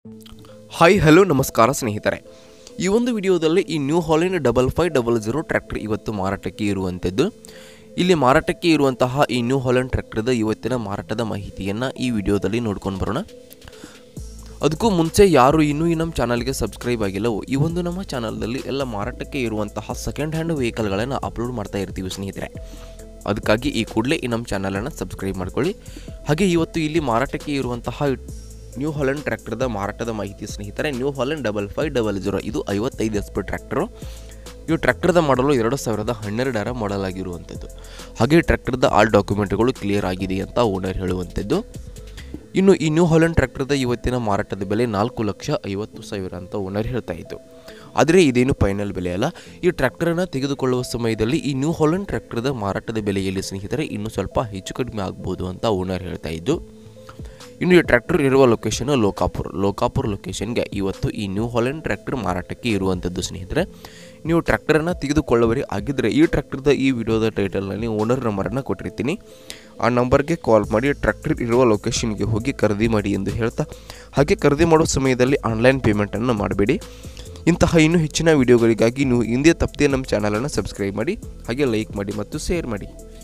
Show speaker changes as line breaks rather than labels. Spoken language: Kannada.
ಹಾಯ್ ಹಲೋ ನಮಸ್ಕಾರ ಸ್ನೇಹಿತರೆ ಈ ಒಂದು ವಿಡಿಯೋದಲ್ಲಿ ಈ New Holland double five double zero tractor ಇವತ್ತು ಮಾರಾಟಕ್ಕೆ ಇರುವಂಥದ್ದು ಇಲ್ಲಿ ಮಾರಾಟಕ್ಕೆ ಇರುವಂತಹ ಈ ನ್ಯೂ ಹಾಲೆಂಡ್ ಟ್ರ್ಯಾಕ್ಟರ್ದ ಇವತ್ತಿನ ಮಾರಾಟದ ಮಾಹಿತಿಯನ್ನು ಈ ವಿಡಿಯೋದಲ್ಲಿ ನೋಡ್ಕೊಂಡು ಬರೋಣ ಅದಕ್ಕೂ ಮುಂಚೆ ಯಾರು ಇನ್ನೂ ಈ ನಮ್ಮ ಚಾನಲ್ಗೆ ಸಬ್ಸ್ಕ್ರೈಬ್ ಆಗಿಲ್ಲವೋ ಈ ಒಂದು ನಮ್ಮ ಚಾನಲ್ನಲ್ಲಿ ಎಲ್ಲ ಮಾರಾಟಕ್ಕೆ ಇರುವಂತಹ ಸೆಕೆಂಡ್ ಹ್ಯಾಂಡ್ ವೆಹಿಕಲ್ಗಳನ್ನು ಅಪ್ಲೋಡ್ ಮಾಡ್ತಾ ಇರ್ತೀವಿ ಸ್ನೇಹಿತರೆ ಅದಕ್ಕಾಗಿ ಈ ಕೂಡಲೇ ಈ ನಮ್ಮ ಚಾನಲನ್ನು ಸಬ್ಸ್ಕ್ರೈಬ್ ಮಾಡ್ಕೊಳ್ಳಿ ಹಾಗೆ ಇವತ್ತು ಇಲ್ಲಿ ಮಾರಾಟಕ್ಕೆ ಇರುವಂತಹ ನ್ಯೂ ಹಾಲೆಂಡ್ ಟ್ರ್ಯಾಕ್ಟರ್ದ ಮಾರಾಟದ ಮಾಹಿತಿ ಸ್ನೇಹಿತರೆ New Holland double five double zero ಇದು ಐವತ್ತೈದು ಎಸ್ ಪಿ ಟ್ರ್ಯಾಕ್ಟರು ಈ ಟ್ರ್ಯಾಕ್ಟರ್ದ ಮಾಡಲು ಎರಡು ಸಾವಿರದ ಹನ್ನೆರಡರ ಮಾಡಲ್ ಆಗಿರುವಂಥದ್ದು ಹಾಗೆ ಟ್ರ್ಯಾಕ್ಟರ್ದ ಆಲ್ ಡಾಕ್ಯುಮೆಂಟ್ಗಳು ಕ್ಲಿಯರ್ ಆಗಿದೆ ಅಂತ ಓನರ್ ಹೇಳುವಂಥದ್ದು ಇನ್ನು ಈ ನ್ಯೂ ಹಾಲೆಂಡ್ ಟ್ರ್ಯಾಕ್ಟರ್ದ ಇವತ್ತಿನ ಮಾರಾಟದ ಬೆಲೆ ನಾಲ್ಕು ಲಕ್ಷ ಐವತ್ತು ಸಾವಿರ ಅಂತ ಓನರ್ ಹೇಳ್ತಾ ಇತ್ತು ಆದರೆ ಇದೇನು ಫೈನಲ್ ಬೆಲೆ ಅಲ್ಲ ಈ ಟ್ರ್ಯಾಕ್ಟರನ್ನು ತೆಗೆದುಕೊಳ್ಳುವ ಸಮಯದಲ್ಲಿ ಈ ನ್ಯೂ ಹಾಲೆಂಡ್ ಟ್ರ್ಯಾಕ್ಟರ್ದ ಮಾರಾಟದ ಬೆಲೆಯಲ್ಲಿ ಸ್ನೇಹಿತರೆ ಇನ್ನೂ ಸ್ವಲ್ಪ ಹೆಚ್ಚು ಕಡಿಮೆ ಆಗ್ಬೋದು ಅಂತ ಓನರ್ ಹೇಳ್ತಾ ಇದ್ದು ಇನ್ನು ಈ ಟ್ರ್ಯಾಕ್ಟರ್ ಇರುವ ಲೊಕೇಶನ್ ಲೋಕಾಪುರ್ ಲೋಕಾಪುರ್ ಲೊಕೇಶನ್ಗೆ ಇವತ್ತು ಈ ನ್ಯೂ ಹಾಲೆಂಡ್ ಟ್ರ್ಯಾಕ್ಟರ್ ಮಾರಾಟಕ್ಕೆ ಇರುವಂಥದ್ದು ಸ್ನೇಹಿತರೆ ನೀವು ಟ್ರ್ಯಾಕ್ಟರನ್ನು ತೆಗೆದುಕೊಳ್ಳುವರಿ ಆಗಿದ್ದರೆ ಈ ಟ್ರ್ಯಾಕ್ಟರ್ದ ಈ ವಿಡಿಯೋದ ಟೈಟಲ್ನಲ್ಲಿ ಓನರ್ ನಂಬರನ್ನು ಕೊಟ್ಟಿರ್ತೀನಿ ಆ ನಂಬರ್ಗೆ ಕಾಲ್ ಮಾಡಿ ಟ್ರ್ಯಾಕ್ಟರ್ ಇರುವ ಲೊಕೇಶನ್ಗೆ ಹೋಗಿ ಖರೀದಿ ಮಾಡಿ ಎಂದು ಹೇಳ್ತಾ ಹಾಗೆ ಖರೀದಿ ಮಾಡೋ ಸಮಯದಲ್ಲಿ ಆನ್ಲೈನ್ ಪೇಮೆಂಟನ್ನು ಮಾಡಬೇಡಿ ಇಂತಹ ಇನ್ನೂ ಹೆಚ್ಚಿನ ವಿಡಿಯೋಗಳಿಗಾಗಿ ನೀವು ಹಿಂದೆ ತಪ್ಪದೆ ನಮ್ಮ ಚಾನಲನ್ನು ಸಬ್ಸ್ಕ್ರೈಬ್ ಮಾಡಿ ಹಾಗೆ ಲೈಕ್ ಮಾಡಿ ಮತ್ತು ಶೇರ್ ಮಾಡಿ